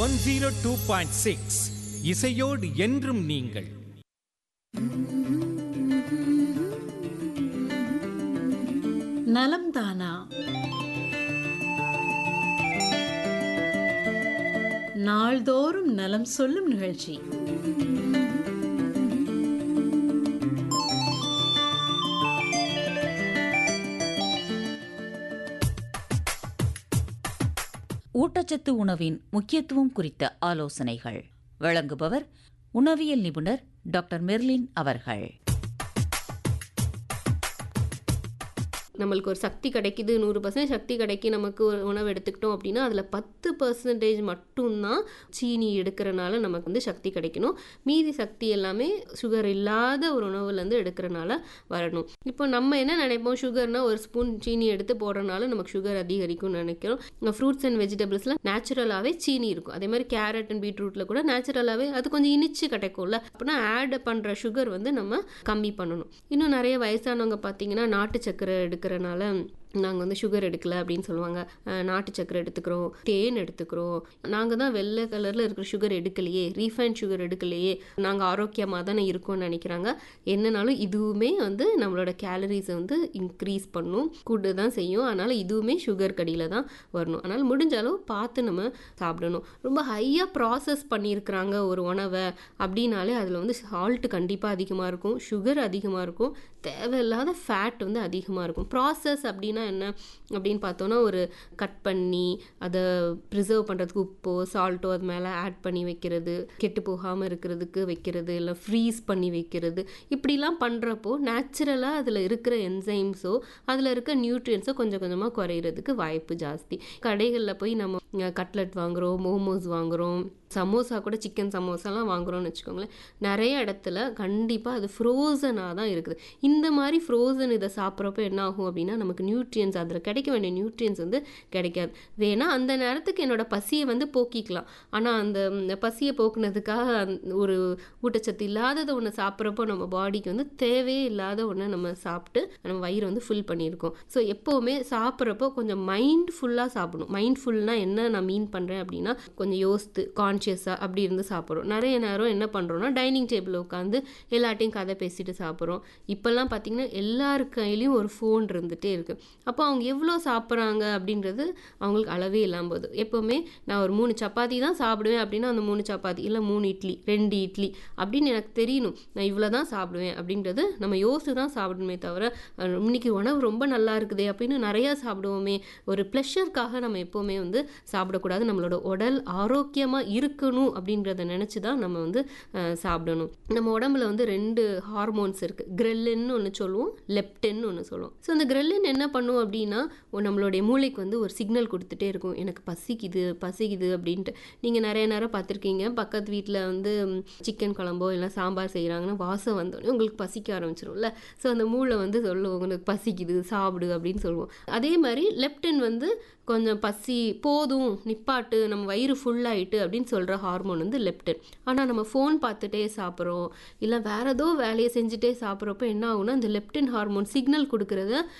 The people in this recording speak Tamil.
one zero two point six இசையோடு என்றும் நீங்கள் நலம் தானா நாள்தோறும் நலம் சொல்லும் நிகழ்ச்சி ஊட்டச்சத்து உணவின் முக்கியத்துவம் குறித்த ஆலோசனைகள் வழங்குபவர் உணவியல் நிபுணர் டாக்டர் மெர்லின் அவர்கள் நம்மளுக்கு ஒரு சக்தி கிடைக்குது நூறு பர்சன்ட் சக்தி கிடைக்கி நமக்கு ஒரு உணவு எடுத்துக்கிட்டோம் அப்படின்னா அதில் பத்து பர்சன்டேஜ் மட்டும்தான் சீனி எடுக்கிறனால நமக்கு வந்து சக்தி கிடைக்கணும் மீதி சக்தி எல்லாமே சுகர் இல்லாத ஒரு உணவுலேருந்து எடுக்கிறனால வரணும் இப்போ நம்ம என்ன நினைப்போம் சுகர்னா ஒரு ஸ்பூன் சீனி எடுத்து போடுறனால நமக்கு சுகர் அதிகரிக்கும்னு நினைக்கிறோம் ஃப்ரூட்ஸ் அண்ட் வெஜிடபிள்ஸில் நேச்சுரலாகவே சீனி இருக்கும் அதே மாதிரி கேரட் அண்ட் பீட்ரூட்டில் கூட நேச்சுரலாகவே அது கொஞ்சம் இனிச்சு கிடைக்கும்ல அப்படின்னா ஆட் பண்ணுற சுகர் வந்து நம்ம கம்மி பண்ணணும் இன்னும் நிறைய வயசானவங்க பார்த்தீங்கன்னா நாட்டு சக்கரை எடுக்கிறனால நாங்கள் வந்து சுகர் எடுக்கல அப்படின்னு சொல்லுவாங்க அஹ் நாட்டு சக்கரை எடுத்துக்கிறோம் தேன் எடுத்துக்கிறோம் நாங்கள் தான் வெள்ளை கலரில் இருக்கிற சுகர் எடுக்கலையே ரீஃபைண்ட் சுகர் எடுக்கலையே நாங்கள் ஆரோக்கியமாக தானே இருக்கோம்னு நினைக்கிறாங்க என்னனாலும் இதுவுமே வந்து நம்மளோட கேலரிஸை வந்து இன்க்ரீஸ் பண்ணும் கூட்டு தான் செய்யும் அதனால் இதுவுமே சுகர் கடியில் தான் வரணும் அதனால் முடிஞ்ச அளவு பார்த்து நம்ம சாப்பிடணும் ரொம்ப ஹையாக ப்ராசஸ் பண்ணியிருக்கிறாங்க ஒரு உணவை அப்படின்னாலே அதில் வந்து சால்ட் கண்டிப்பாக அதிகமாக இருக்கும் சுகர் அதிகமாக இருக்கும் தேவையில்லாத ஃபேட் வந்து அதிகமாக இருக்கும் ப்ராசஸ் அப்படின்னா என்ன அப்படின்னு பார்த்தோன்னா ஒரு கட் பண்ணி அதை ப்ரிசர்வ் பண்ணுறதுக்கு உப்போ சால்ட்டோ அது மேலே ஆட் பண்ணி வைக்கிறது கெட்டு போகாமல் இருக்கிறதுக்கு வைக்கிறது இல்லை ஃப்ரீஸ் பண்ணி வைக்கிறது இப்படிலாம் பண்ணுறப்போ நேச்சுரலாக அதில் இருக்கிற என்சைம்ஸோ அதில் இருக்க நியூட்ரியன்ஸோ கொஞ்சம் கொஞ்சமாக குறையிறதுக்கு வாய்ப்பு ஜாஸ்தி கடைகளில் போய் நம்ம கட்லட் வாங்குகிறோம் மோமோஸ் வாங்குகிறோம் சமோசா கூட சிக்கன் சமோசாலாம் வாங்குறோம்னு வச்சுக்கோங்களேன் நிறைய இடத்துல கண்டிப்பாக அது ஃப்ரோசனாக தான் இருக்குது இந்த மாதிரி ஃப்ரோசன் இதை சாப்பிட்றப்ப என்ன ஆகும் அப்படின்னா நமக்கு நியூட்ரியன்ஸ் அதில் கிடைக்க வேண்டிய நியூட்ரியன்ஸ் வந்து கிடைக்காது வேணா அந்த நேரத்துக்கு என்னோட பசியை வந்து போக்கிக்கலாம் ஆனால் அந்த ம், பசியை போக்குனதுக்காக அந்த ஒரு ஊட்டச்சத்து இல்லாததை ஒன்று சாப்பிட்றப்போ நம்ம பாடிக்கு வந்து தேவையே இல்லாத ஒன்று நம்ம சாப்பிட்டு நம்ம வயிறு வந்து ஃபுல் பண்ணியிருக்கோம் ஸோ எப்போவுமே சாப்பிட்றப்போ கொஞ்சம் மைண்ட் ஃபுல்லாக சாப்பிடணும் மைண்ட் ஃபுல்னால் என்ன நான் மீன் பண்ணுறேன் அப்படின்னா கொஞ்சம் யோசித்து கான்ஷியஸாக அப்படி இருந்து சாப்பிட்றோம் நிறைய நேரம் என்ன பண்ணுறோம்னா டைனிங் டேபிள் உட்காந்து எல்லாட்டையும் கதை பேசிட்டு சாப்பிட்றோம் இப்போல்லாம் பார்த்தீங்கன்னா எல்லார் கையிலையும் ஒரு ஃபோன் இருந்துகிட்டே இருக்குது அப்போ அவங்க எவ்வளோ சாப்பிட்றாங்க அப்படின்றது அவங்களுக்கு அளவே இல்லாமல் போகுது எப்போவுமே நான் ஒரு மூணு சப்பாத்தி தான் சாப்பிடுவேன் அப்படின்னா அந்த மூணு சப்பாத்தி இல்லை மூணு இட்லி ரெண்டு இட்லி அப்படின்னு எனக்கு தெரியணும் நான் இவ்வளோ தான் சாப்பிடுவேன் அப்படின்றது நம்ம யோசித்து தான் சாப்பிடணுமே தவிர அஹ், இன்னைக்கு உணவு ரொம்ப நல்லா இருக்குதே அப்படின்னு நிறையா சாப்பிடுவோமே ஒரு ப்ளஷருக்காக நம்ம எப்போவுமே வந்து சாப்பிடக்கூடாது நம்மளோட உடல் ஆரோக்கியமாக இருக்கணும் அப்படின்றத நினச்சி தான் நம்ம வந்து அஹ், சாப்பிடணும் நம்ம உடம்புல வந்து ரெண்டு ஹார்மோன்ஸ் இருக்குது கிரெல்லின்னு ஒன்று சொல்லுவோம் லெப்டன்னு ஒன்று சொல்லுவோம் ஸோ அந்த கிரெல்லின் என்ன பண்ணும் அப்படின்னா ஒ- நம்மளுடைய மூளைக்கு வந்து ஒரு சிக்னல் கொடுத்துட்டே இருக்கும் எனக்கு பசிக்குது பசிக்குது அப்படின்ட்டு நீங்கள் நிறைய நேரம் பார்த்துருக்கீங்க பக்கத்து வீட்டில் வந்து சிக்கன் குழம்போ இல்லை சாம்பார் செய்கிறாங்கன்னா வாசம் வந்தோடனே உங்களுக்கு பசிக்க ஆரம்பிச்சிரும்ல ஸோ அந்த மூளை வந்து சொல்லுவோம் உங்களுக்கு பசிக்குது சாப்பிடு அப்படின்னு சொல்லுவோம் அதே மாதிரி லெப்டன் வந்து கொஞ்சம் பசி போதும் நிப்பாட்டு நம்ம வயிறு ஃபுல்லாயிட்டு அப்படின்னு சொல்கிற ஹார்மோன் வந்து லெப்டன் ஆனால் நம்ம ஃபோன் பார்த்துட்டே சாப்பிட்றோம் இல்லை வேற ஏதோ வேலையை செஞ்சுட்டே சாப்பிட்றப்போ என்ன ஆகும்னா இந்த லெப்டன் ஹார்மோன் சிக்னல் கொடுக்குறத